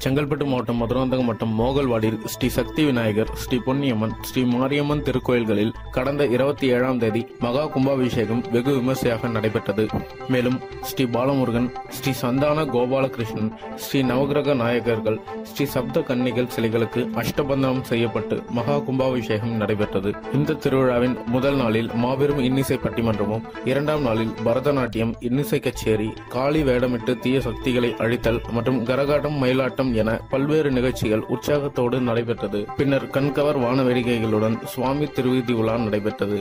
செங்கல்பட்டு மாவட்டம் மதுராந்தகம் மற்றும் மோகல்வாடியில் ஸ்ரீ சக்தி விநாயகர் ஸ்ரீ பொன்னியம்மன் ஸ்ரீ மாரியம்மன் திருக்கோயில்களில் கடந்த இருபத்தி ஏழாம் தேதி மகா கும்பாபிஷேகம் வெகு விமர்சையாக நடைபெற்றது மேலும் ஸ்ரீ பாலமுருகன் ஸ்ரீ சந்தான கோபாலகிருஷ்ணன் ஸ்ரீ நவகிரக நாயகர்கள் ஸ்ரீ சப்த கன்னிகள் சிலைகளுக்கு அஷ்டபந்தனம் செய்யப்பட்டு மகா கும்பாபிஷேகம் நடைபெற்றது இந்த திருவிழாவின் முதல் நாளில் மாபெரும் இன்னிசை பட்டிமன்றமும் இரண்டாம் நாளில் பரதநாட்டியம் இன்னிசை கச்சேரி காளி வேடமிட்டு தீய சக்திகளை அழித்தல் மற்றும் கரகாட்டம் மயிலாட்டம் என பல்வேறு நிகழ்ச்சிகள் உற்சாகத்தோடு நடைபெற்றது பின்னர் கண்கவர் வான வேடிக்கைகளுடன் சுவாமி திருவீதி உலா நடைபெற்றது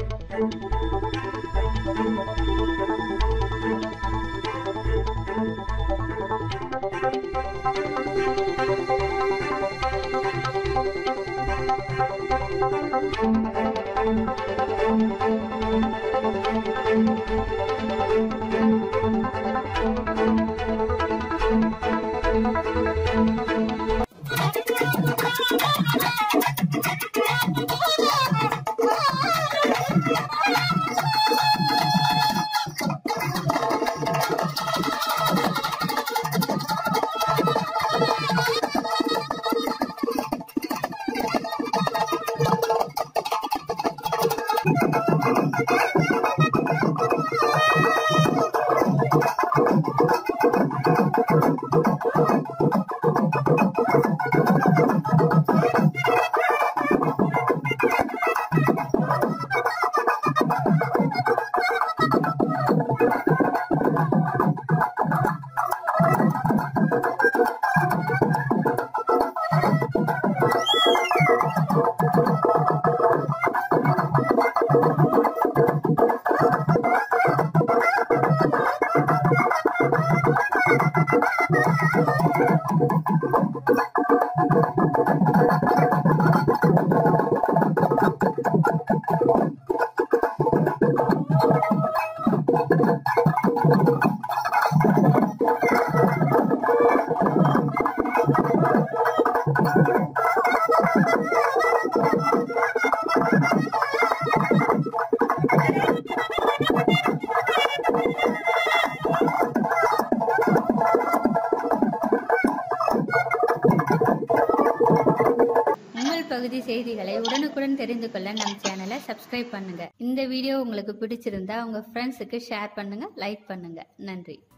உங்கள் பகுதி செய்திகளை உடனுக்குடன் தெரிந்து கொள்ள நம் சேனலை சப்ஸ்கிரைப் பண்ணுங்க இந்த வீடியோ உங்களுக்கு பிடிச்சிருந்தா உங்க ஃப்ரெண்ட்ஸுக்கு ஷேர் பண்ணுங்க லைக் பண்ணுங்க நன்றி